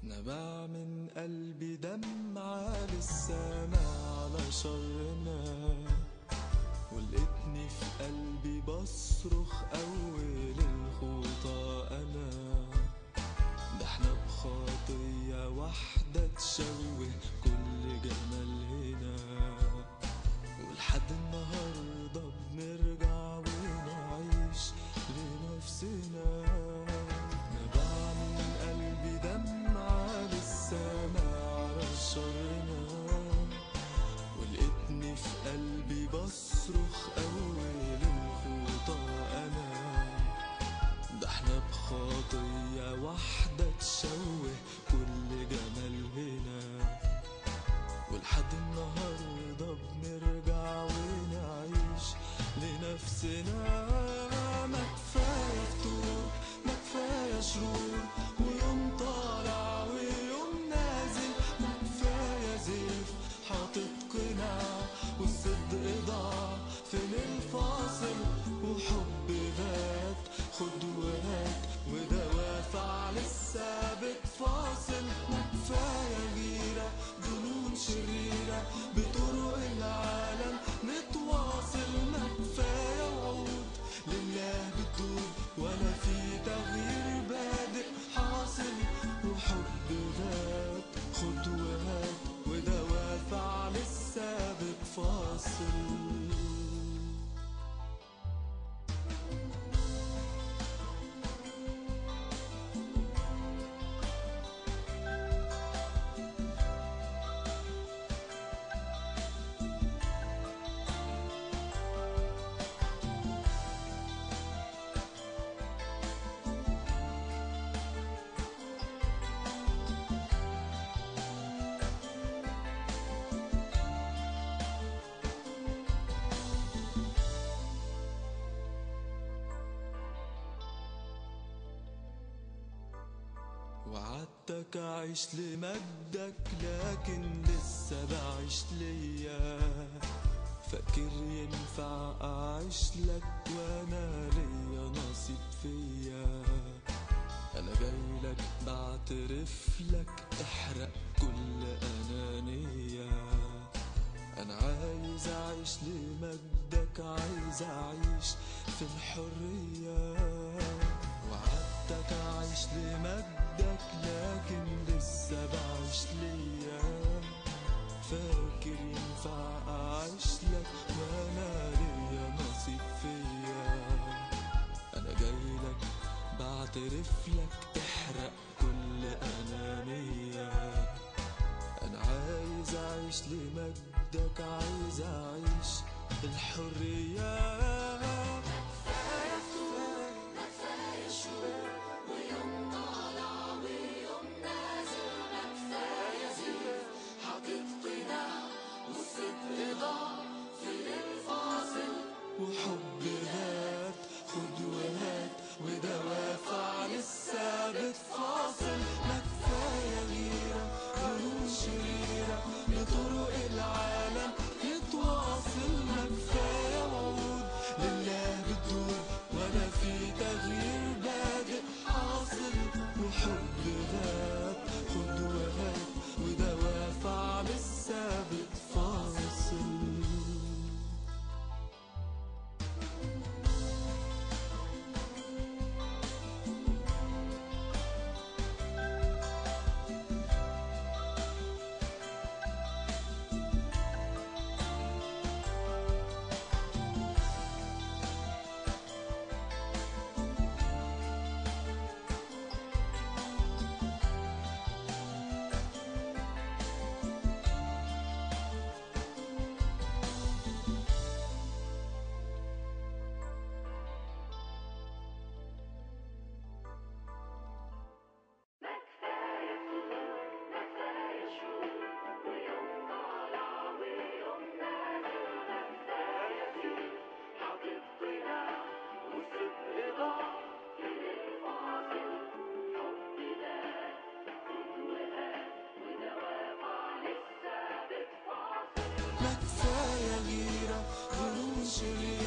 نبع من قلبي دمعة للسماء على شرنا ولقيتني في قلبي بصرخ أول الخطى أنا ده احنا بخطية واحدة تشوه كل جمال هنا ولحد النهاردة بنرجع ونعيش لنفسنا نبع من قلبي دمعة للسماء على شرنا ولقيتني في قلبي بصرخ أول الخطى أنا ده احنا بخطية واحدة تشوه كل جمال هنا ولحد النهاردة بنرجع ونعيش لنفسنا ما كفاية فتور ما كفاية شرور ويوم طالع ويوم نازل ما كفاية زيف حاطط قناع والصدق ضاع فين الفاصل وحب غاب خد وهات ودوافع لسه بتفاصل ما كفاية غيرة ظنون شريرة بطرق العالم نتواصل ما كفاية وعود لله بتدوب ولا في تغيير بادئ حاصل وحب غاب خد وهات ودوافع لسه بتفاصل وعدتك أعيش لمجدك لكن لسه بعيش ليا فاكر ينفع أعيش لك وأنا ليا نصيب فيا أنا جاي لك بعترف لك احرق كل أنانية أنا عايز أعيش لمجدك عايز أعيش في الحرية وعدتك أعيش لمجدك لكن لسه بعيش ليا فاكر ينفع أعيش لك وأنا ليا نصيب فيا أنا جاي لك بعترف لك احرق كل أنانية أنا عايز أعيش لمجدك عايز أعيش الحرية وحب هات خد وهات ودوافع لسه بتفاصل ما كفاية غيرة ظنون شريرة لطرق العالم يتواصل ما كفاية وعود لله بتدور ولا في تغيير بادئ حاصل وحب هات خد وهات ودوافع لسه بتفاصل ما كفاية غيرة ظنون شريرة